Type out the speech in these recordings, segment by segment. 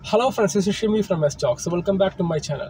Hello friends, this is Shimi from S Talk. So welcome back to my channel.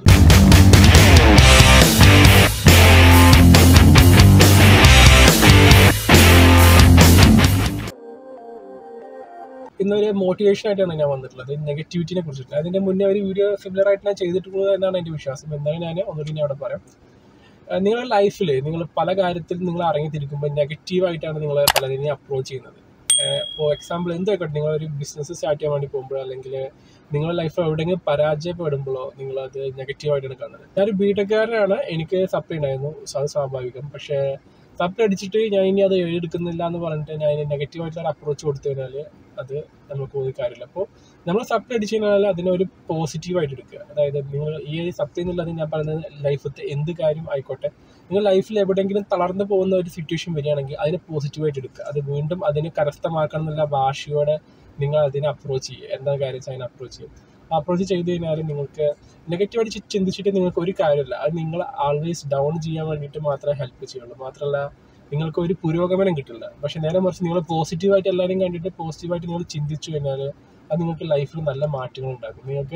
ഇന്നൊരു motivation ആയിട്ടാണ് ഞാൻ വന്നിട്ടുള്ളത് നെഗറ്റിവിറ്റിനെ കുറിച്ചിട്ട് അതിന്റെ മുന്നേ ഒരു വീഡിയോ സിമിലർ ആയിട്ട് ഞാൻ ചെയ്തിട്ടുള്ളത് എന്നാണ് എൻ്റെ വിശ്വാസം എന്നാലും ഞാൻ ഒന്നുകൂടി ഞാൻ അവിടെ പറയാം ഏഹ് നിങ്ങളുടെ ലൈഫിൽ നിങ്ങൾ പല കാര്യത്തിൽ നിങ്ങൾ ഇറങ്ങിത്തിരിക്കുമ്പോൾ നെഗറ്റീവായിട്ടാണ് നിങ്ങൾ പലതിനെ അപ്രോച്ച് ചെയ്യുന്നത് ഫോർ എക്സാമ്പിൾ എന്തായിക്കോട്ടെ നിങ്ങളൊരു ബിസിനസ് സ്റ്റാർട്ട് ചെയ്യാൻ വേണ്ടി പോകുമ്പോഴോ അല്ലെങ്കിൽ നിങ്ങളുടെ ലൈഫിൽ എവിടെയെങ്കിലും പരാജയപ്പെടുമ്പോഴോ നിങ്ങളത് നെഗറ്റീവായിട്ടാണ് കാണുന്നത് ഞാനൊരു ബിടെക്കാരനാണ് എനിക്ക് സപ്ലൈ ഉണ്ടായിരുന്നു സോ അത് സ്വാഭാവികം പക്ഷേ സപ്ലൈ അടിച്ചിട്ട് ഞാൻ ഇനി അത് എഴുതിയെടുക്കുന്നില്ല എന്ന് പറഞ്ഞിട്ട് ഞാൻ അതിന് നെഗറ്റീവായിട്ടുള്ള അപ്രോച്ച് കൊടുത്തു കഴിഞ്ഞാൽ അത് നമുക്ക് ഒരു കാര്യമില്ല അപ്പോൾ നമ്മൾ സപ്ലൈ അടിച്ചു കഴിഞ്ഞാൽ അതിനൊരു പോസിറ്റീവായിട്ട് എടുക്കുക അതായത് നിങ്ങൾ ഈ ഒരു സപ്ലൈ എന്നുള്ളത് ഞാൻ പറയുന്നത് ലൈഫത്തെ എന്ത് കാര്യം ആയിക്കോട്ടെ നിങ്ങൾ ലൈഫിൽ എവിടെയെങ്കിലും തളർന്നു പോകുന്ന ഒരു സിറ്റുവേഷൻ വരികയാണെങ്കിൽ അതിനെ പോസിറ്റീവായിട്ട് എടുക്കുക അത് വീണ്ടും അതിനെ കരസ്ഥമാക്കണം എന്നുള്ള ഭാഷയോടെ നിങ്ങൾ അതിനെ അപ്രോച്ച് ചെയ്യുക എന്താ കാര്യം വെച്ചാൽ അതിനെ അപ്രോച്ച് ചെയ്യും അപ്രോച്ച് ചെയ്ത് കഴിഞ്ഞാൽ നിങ്ങൾക്ക് നെഗറ്റീവായിട്ട് ചി- ചിന്തിച്ചിട്ട് നിങ്ങൾക്ക് ഒരു കാര്യമില്ല അത് നിങ്ങൾ ആൾവേസ് ഡൗൺ ചെയ്യാൻ വേണ്ടിയിട്ട് മാത്രമേ ഹെൽപ്പ് ചെയ്യുള്ളൂ മാത്രമല്ല നിങ്ങൾക്ക് ഒരു പുരോഗമനം കിട്ടില്ല പക്ഷെ നേരെ മറിച്ച് നിങ്ങൾ പോസിറ്റീവായിട്ട് എല്ലാവരെയും കണ്ടിട്ട് പോസിറ്റീവായിട്ട് നിങ്ങൾ ചിന്തിച്ചു കഴിഞ്ഞാൽ അത് നിങ്ങൾക്ക് ലൈഫിൽ നല്ല മാറ്റങ്ങൾ ഉണ്ടാക്കും നിങ്ങൾക്ക്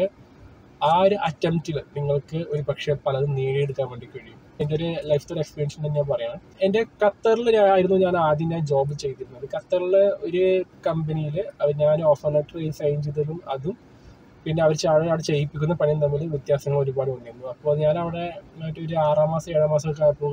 ആ ഒരു അറ്റംപ്റ്റിൽ നിങ്ങൾക്ക് ഒരു പക്ഷേ പലതും നേടിയെടുക്കാൻ വേണ്ടി കഴിയും എൻ്റെ ഒരു ലൈഫിലെ ഒരു എക്സ്പീരിയൻസ് തന്നെ ഞാൻ പറയണം എൻ്റെ ഖത്തറിൽ ഞാൻ ആയിരുന്നു ഞാൻ ആദ്യം ഞാൻ ജോബ് ചെയ്തിരുന്നത് ഖത്തറിൽ ഒരു കമ്പനിയിൽ ഞാൻ ഓഫർ ലെറ്റർ സൈൻ ചെയ്തതും അതും പിന്നെ അവർ ചാഴ അവിടെ ചെയ്യിപ്പിക്കുന്ന പണിയും തമ്മിൽ വ്യത്യാസങ്ങൾ ഒരുപാട് ഉണ്ടായിരുന്നു അപ്പോൾ ഞാൻ അവിടെ മറ്റൊരു ആറാം മാസം ഏഴാം മാസം ഒക്കെ ആയപ്പോൾ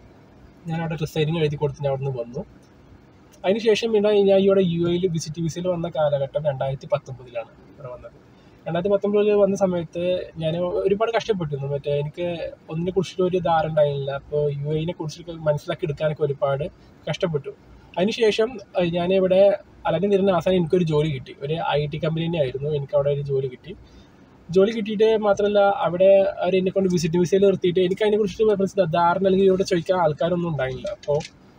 ഞാൻ അവിടെ റിസൈനിങ് എഴുതി കൊടുത്ത് ഞാൻ അവിടെ നിന്ന് വന്നു അതിനുശേഷം പിന്നെ ഞാൻ ഇവിടെ യു എയിൽ വിസിറ്റ് വിസയിൽ വന്ന കാലഘട്ടം രണ്ടായിരത്തി പത്തൊമ്പതിലാണ് ഇവിടെ വന്നത് രണ്ടായിരത്തി പത്തൊമ്പതിൽ വന്ന സമയത്ത് ഞാൻ ഒരുപാട് കഷ്ടപ്പെട്ടിരുന്നു മറ്റേ എനിക്ക് ഒന്നിനെ കുറിച്ചിട്ട് ഒരു ധാരണ ഉണ്ടായില്ല അപ്പോൾ യു എനെ കുറിച്ചിട്ട് മനസ്സിലാക്കി എടുക്കാനൊക്കെ ഒരുപാട് കഷ്ടപ്പെട്ടു അതിനുശേഷം അഹ് ഞാനിവിടെ അലഞ്ഞു നിരുന്ന അവസാനം എനിക്കൊരു ജോലി കിട്ടി ഒരു ഐ ടി കമ്പനി തന്നെ ആയിരുന്നു എനിക്ക് അവിടെ ഒരു ജോലി കിട്ടി ജോലി കിട്ടിയിട്ട് മാത്രമല്ല അവിടെ അവർ എന്നെ കൊണ്ട് വിസിറ്റ് വിസയിൽ നിർത്തിയിട്ട് എനിക്ക് അതിനെ കുറിച്ചിട്ട് ധാരണ അല്ലെങ്കിൽ ഇവിടെ ചോദിക്കാൻ ആൾക്കാരൊന്നും ഉണ്ടായില്ല അപ്പോൾ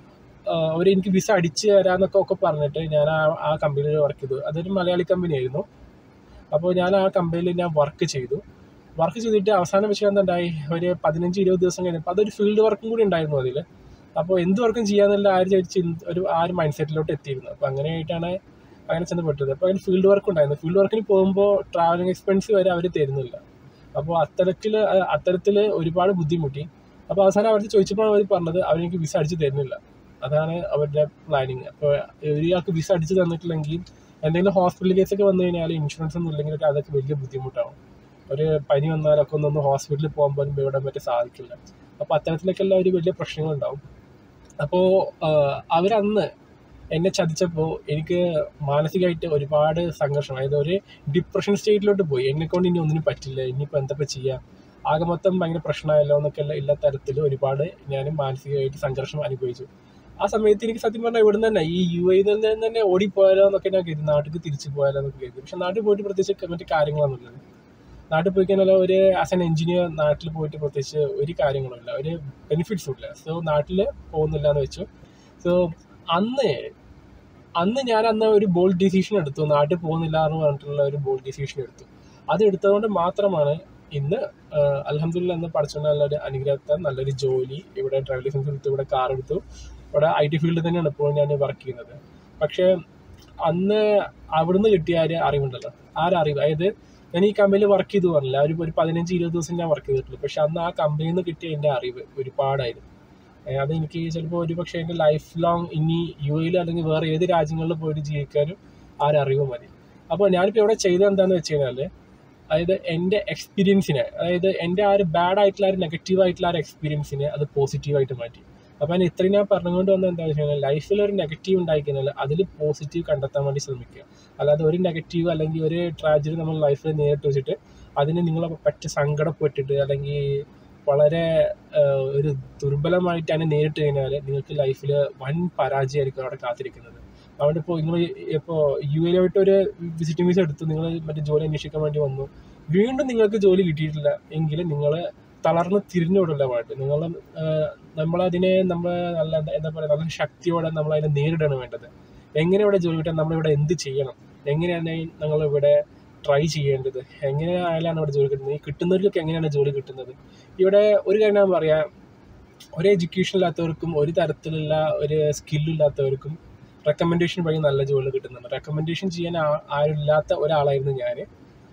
അവർ എനിക്ക് വിസ അടിച്ച് തരാന്നൊക്കെ ഒക്കെ പറഞ്ഞിട്ട് ഞാൻ ആ ആ കമ്പനിയിൽ വർക്ക് ചെയ്തു അതൊരു മലയാളി കമ്പനി ആയിരുന്നു അപ്പോൾ ഞാൻ ആ കമ്പനിയിൽ ഞാൻ വർക്ക് ചെയ്തു വർക്ക് ചെയ്തിട്ട് അവസാനം വെച്ച് എന്തുണ്ടായി ഒരു പതിനഞ്ച് ഇരുപത് ദിവസം കഴിഞ്ഞപ്പോൾ അതൊരു ഫീൽഡ് വർക്കും കൂടി ഉണ്ടായിരുന്നു അതിൽ അപ്പോൾ എന്ത് വർക്കും ചെയ്യാന്നുള്ള ആ ഒരു ചിന്ത ഒരു ആ ഒരു മൈൻഡ് സെറ്റിലോട്ട് എത്തിയിരുന്നു അപ്പോൾ അങ്ങനെയായിട്ടാണ് അങ്ങനെ ചെന്ന് പെട്ടത് അപ്പോൾ അതിന് ഫീൽഡ് വർക്ക് ഉണ്ടായിരുന്നു ഫീൽഡ് വർക്കിന് പോകുമ്പോൾ ട്രാവലിംഗ് എക്സ്പെൻസ് വരെ അവർ തരുന്നില്ല അപ്പോൾ അത്തരത്തിൽ അത്തരത്തിൽ ഒരുപാട് ബുദ്ധിമുട്ടി അപ്പോൾ അവസാനം അവർ ചോദിച്ചപ്പോൾ അവർ പറഞ്ഞത് അവരെനിക്ക് വിസ അടിച്ച് തരുന്നില്ല അതാണ് അവരുടെ പ്ലാനിങ് അപ്പോൾ ഒരാൾക്ക് വിസ അടിച്ച് തന്നിട്ടില്ലെങ്കിൽ എന്തെങ്കിലും ഹോസ്പിറ്റൽ കേസൊക്കെ വന്നു കഴിഞ്ഞാൽ ഇൻഷുറൻസ് ഒന്നും ഇല്ലെങ്കിൽ അതൊക്കെ വലിയ ബുദ്ധിമുട്ടാവും ഒരു പനി വന്നാലൊക്കെ ഒന്നൊന്ന് ഹോസ്പിറ്റലിൽ പോകാൻ പോലും ഇവിടെ പറ്റി സാധിക്കില്ല അപ്പോൾ അത്തരത്തിലൊക്കെയുള്ള ഒരു വലിയ പ്രശ്നങ്ങളുണ്ടാവും അപ്പോൾ അവരന്ന് എന്നെ ചതിച്ചപ്പോൾ എനിക്ക് മാനസികമായിട്ട് ഒരുപാട് സംഘർഷം അതായത് ഒരു ഡിപ്രഷൻ സ്റ്റേറ്റിലോട്ട് പോയി എന്നെ കൊണ്ട് ഇനി ഒന്നിനും പറ്റില്ല ഇനിയിപ്പോൾ എന്തൊക്കെ ചെയ്യാം ആകെ മൊത്തം ഭയങ്കര പ്രശ്നമായല്ലോ എന്നൊക്കെ ഉള്ള എല്ലാ തരത്തിലും ഒരുപാട് ഞാൻ മാനസികമായിട്ട് സംഘർഷം അനുഭവിച്ചു ആ സമയത്ത് എനിക്ക് സത്യം പറഞ്ഞാൽ ഇവിടുന്ന് തന്നെ ഈ യു എയിൽ നിന്ന് തന്നെ ഓടിപ്പോയാലോ എന്നൊക്കെ ഞാൻ കരുതി നാട്ടിൽ തിരിച്ചു പോയാലോ എന്നൊക്കെ കരുതി പക്ഷെ നാട്ടിൽ പോയിട്ട് പ്രത്യേകിച്ച് മറ്റു കാര്യങ്ങളൊന്നുമില്ല നാട്ടിൽ പോയി കഴിഞ്ഞാൽ ഒരു ആസ് എൻ എഞ്ചിനീയർ നാട്ടിൽ പോയിട്ട് പ്രത്യേകിച്ച് ഒരു കാര്യങ്ങളുമില്ല ഒരു ബെനിഫിറ്റ്സും ഇല്ല സോ നാട്ടിൽ പോകുന്നില്ല എന്ന് വെച്ചു സോ അന്ന് അന്ന് ഞാൻ അന്ന് ഒരു ബോൾഡ് ഡിസിഷൻ എടുത്തു നാട്ടിൽ പോകുന്നില്ല എന്ന് പറഞ്ഞിട്ടുള്ള ഒരു ബോൾഡ് ഡിസിഷൻ എടുത്തു അത് എടുത്തതുകൊണ്ട് മാത്രമാണ് ഇന്ന് അലഹമില്ല എന്ന് പഠിച്ചുകൊണ്ട് നല്ലൊരു അനുഗ്രഹത്താൽ നല്ലൊരു ജോലി ഇവിടെ ഡ്രൈവ് ലൈസൻസ് എടുത്തു ഇവിടെ കാർ എടുത്തു ഇവിടെ ഐ ടി ഫീൽഡിൽ തന്നെയാണ് ഇപ്പോൾ ഞാൻ വർക്ക് ചെയ്യുന്നത് പക്ഷേ അന്ന് അവിടുന്ന് കിട്ടിയ ആ ഒരു അറിവുണ്ടല്ലോ ആ ഒരു അറിവ് അതായത് ഞാൻ ഈ കമ്പനിയിൽ വർക്ക് ചെയ്തു പറഞ്ഞില്ല ഒരു ഒരു പതിനഞ്ച് ഇരുപത് ദിവസം ഞാൻ വർക്ക് ചെയ്തിട്ടുള്ളൂ പക്ഷെ അന്ന് ആ കമ്പനിയിൽ നിന്ന് കിട്ടിയ എൻ്റെ അറിവ് ഒരുപാടായിരുന്നു ഏഹ് അത് എനിക്ക് ചിലപ്പോൾ ഒരു പക്ഷേ എൻ്റെ ലൈഫ് ലോങ് ഇനി യു എയിൽ അല്ലെങ്കിൽ വേറെ ഏത് രാജ്യങ്ങളിൽ പോയിട്ട് ജീവിക്കാനും ആ ഒരു അറിവ് മതി അപ്പോൾ ഞാനിപ്പോൾ ഇവിടെ ചെയ്തത് എന്താണെന്ന് വെച്ച് കഴിഞ്ഞാൽ അതായത് എൻ്റെ എക്സ്പീരിയൻസിനെ അതായത് എൻ്റെ ആ ഒരു ബാഡ് ആയിട്ടുള്ള ആ ഒരു നെഗറ്റീവ് ആയിട്ടുള്ള ആ ഒരു എക്സ്പീരിയൻസിനെ അത് പോസിറ്റീവായിട്ട് മാറ്റി അപ്പോൾ ഞാൻ ഇത്രയും ഞാൻ പറഞ്ഞുകൊണ്ട് വന്നത് എന്താ വെച്ച് കഴിഞ്ഞാൽ ലൈഫിൽ ഒരു നെഗറ്റീവ് ഉണ്ടായി കഴിഞ്ഞാൽ അതിൽ പോസിറ്റീവ് കണ്ടെത്താൻ വേണ്ടി ശ്രമിക്കുക അല്ലാതെ ഒരു നെഗറ്റീവ് അല്ലെങ്കിൽ ഒരു ട്രാജഡി നമ്മൾ ലൈഫിൽ നേരിട്ട് വെച്ചിട്ട് അതിന് നിങ്ങളെ പറ്റി സങ്കടപ്പെട്ടിട്ട് അല്ലെങ്കിൽ വളരെ ആഹ്, ഒരു ദുർബലമായിട്ട് അതിനെ നേരിട്ട് കഴിഞ്ഞാൽ നിങ്ങൾക്ക് ലൈഫിൽ വൻ പരാജയമായിരിക്കും അവിടെ കാത്തിരിക്കുന്നത് അതുകൊണ്ട് ഇപ്പോൾ നിങ്ങൾ ഇപ്പോൾ യു എയിലോട്ട് ഒരു വിസിറ്റിംഗ് വിസ എടുത്തു നിങ്ങൾ മറ്റേ ജോലി അന്വേഷിക്കാൻ വേണ്ടി വന്നു വീണ്ടും നിങ്ങൾക്ക് ജോലി കിട്ടിയിട്ടില്ല എങ്കിൽ നിങ്ങൾ തളർന്ന് തിരിഞ്ഞു വിടില്ല വേണ്ടത് നിങ്ങൾ നമ്മളതിനെ നമ്മൾ നല്ല എന്താ എന്താ പറയുക നല്ല ശക്തിയോടെ നമ്മൾ അതിനെ നേരിടാണ് വേണ്ടത് എങ്ങനെ ഇവിടെ ജോലി കിട്ടാൻ നമ്മളിവിടെ എന്ത് ചെയ്യണം എങ്ങനെയാണ് നമ്മളിവിടെ ട്രൈ ചെയ്യേണ്ടത് എങ്ങനെ ആയാലാണ് ഇവിടെ ജോലി കിട്ടുന്നത് ഈ കിട്ടുന്നവർക്കൊക്കെ എങ്ങനെയാണ് ജോലി കിട്ടുന്നത് ഇവിടെ ഒരു കാര്യം ഞാൻ പറയാം ഒരു എഡ്യൂക്കേഷൻ ഇല്ലാത്തവർക്കും ഒരു തരത്തിലുള്ള ഒരു സ്കില്ലില്ലാത്തവർക്കും റെക്കമെൻഡേഷൻ വഴി നല്ല ജോലി കിട്ടുന്നുണ്ട് റെക്കമെൻഡേഷൻ ചെയ്യാൻ ആ- ആരുമില്ലാത്ത ഒരാളായിരുന്നു ഞാൻ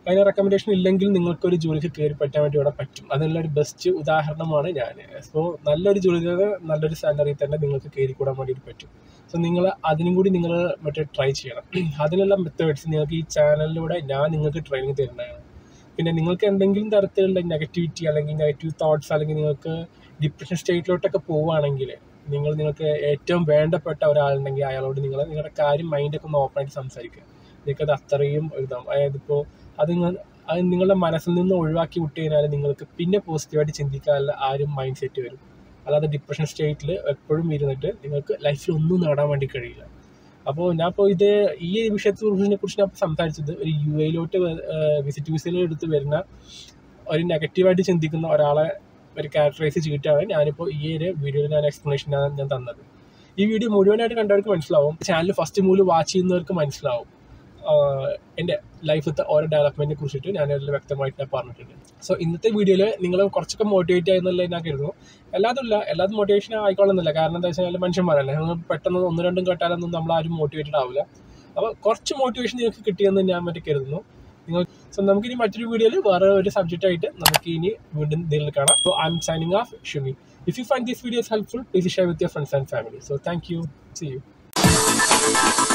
അതിന് റെക്കമെൻഡേഷൻ ഇല്ലെങ്കിൽ നിങ്ങൾക്കൊരു ജോലിക്ക് കയറി പറ്റാൻ വേണ്ടി ഇവിടെ പറ്റും അതിനുള്ള ഒരു ബെസ്റ്റ് ഉദാഹരണമാണ് ഞാൻ സോ നല്ലൊരു ജോലിക്ക് നല്ലൊരു സാലറി തന്നെ നിങ്ങൾക്ക് കയറിക്കൂടാൻ വേണ്ടിയിട്ട് പറ്റും സോ നിങ്ങൾ അതിനും കൂടി നിങ്ങൾ മറ്റേ ട്രൈ ചെയ്യണം അതിനുള്ള മെത്തേഡ്സ് നിങ്ങൾക്ക് ഈ ചാനലിലൂടെ ഞാൻ നിങ്ങൾക്ക് ട്രെയിനിങ് തരുന്നതാണ് പിന്നെ നിങ്ങൾക്ക് എന്തെങ്കിലും തരത്തിലുള്ള നെഗറ്റിവിറ്റി അല്ലെങ്കിൽ നെഗറ്റീവ് തോട്ട്സ് അല്ലെങ്കിൽ നിങ്ങൾക്ക് ഡിപ്രഷൻ സ്റ്റേറ്റിലോട്ടൊക്കെ പോവുകയാണെങ്കിൽ നിങ്ങൾ നിങ്ങൾക്ക് ഏറ്റവും വേണ്ടപ്പെട്ട ഒരാളുണ്ടെങ്കിൽ അയാളോട് നിങ്ങൾ നിങ്ങളുടെ കാര്യം മൈൻഡൊക്കെ ഒന്ന് ഓപ്പണായിട്ട് സംസാരിക്കുക നിങ്ങൾക്കത് അത്രയും ഇതാവും അതായത് ഇപ്പോൾ അത് നിങ്ങൾ അത് നിങ്ങളുടെ മനസ്സിൽ നിന്ന് ഒഴിവാക്കി വിട്ട് കഴിഞ്ഞാൽ നിങ്ങൾക്ക് പിന്നെ പോസിറ്റീവായിട്ട് ചിന്തിക്കാനുള്ള ആ ഒരു മൈൻഡ് സെറ്റ് വരും അല്ലാതെ ഡിപ്രഷൻ സ്റ്റേറ്റിൽ എപ്പോഴും ഇരുന്നിട്ട് നിങ്ങൾക്ക് ലൈഫിൽ ഒന്നും നേടാൻ വേണ്ടി കഴിയില്ല അപ്പോൾ ഞാൻ ഇപ്പോൾ ഇത് ഈ വിഷയത്തെ കുറിച്ച് ഞാൻ സംസാരിച്ചത് ഒരു യു എയിലോട്ട് വിസിറ്റ് വിസയിൽ എടുത്ത് വരുന്ന ഒരു നെഗറ്റീവായിട്ട് ചിന്തിക്കുന്ന ഒരാളെ ഒരു ക്യാരക്ടറൈസ് ചെയ്തിട്ടാണ് ഞാനിപ്പോൾ ഈ ഒരു വീഡിയോയിൽ ഞാൻ എക്സ്പ്ലനേഷൻ ഞാൻ തന്നത് ഈ വീഡിയോ മുഴുവനായിട്ട് കണ്ടവർക്ക് മനസ്സിലാവും ചാനൽ ഫസ്റ്റ് മൂല് വാച്ച് ചെയ്യുന്നവർക്ക് മനസ്സിലാവും എൻ്റെ ലൈഫത്തെ ഓരോ ഡെവലപ്മെൻറ്റിനെ കുറിച്ചിട്ട് ഞാൻ അതിൽ വ്യക്തമായിട്ട് ഞാൻ പറഞ്ഞിട്ടുണ്ട് സോ ഇന്നത്തെ വീഡിയോയിൽ നിങ്ങൾ കുറച്ചൊക്കെ മോട്ടിവേറ്റ് ആയെന്നുള്ളത് ഞാൻ കരുതുന്നു എല്ലാതുമില്ല എല്ലാതും മോട്ടിവേഷൻ ആയിക്കോളുന്നില്ല കാരണം എന്താ വെച്ചാൽ മനുഷ്യന്മാരല്ലേ നമ്മൾ പെട്ടെന്ന് ഒന്ന് രണ്ടും കേട്ടാലൊന്നും നമ്മൾ ആരും മോട്ടിവേറ്റഡ് ആവില്ല അപ്പോൾ കുറച്ച് മോട്ടിവേഷൻ നിങ്ങൾക്ക് കിട്ടിയെന്ന് ഞാൻ മറ്റേ കരുതുന്നു നിങ്ങൾ സോ നമുക്കിനി മറ്റൊരു വീഡിയോയിൽ വേറെ ഒരു സബ്ജക്റ്റ് ആയിട്ട് നമുക്ക് ഇനി വീണ്ടും ഇതിൽ കാണാം so I'm signing off Shumi if you find this videos helpful please share with your friends and family so thank you see U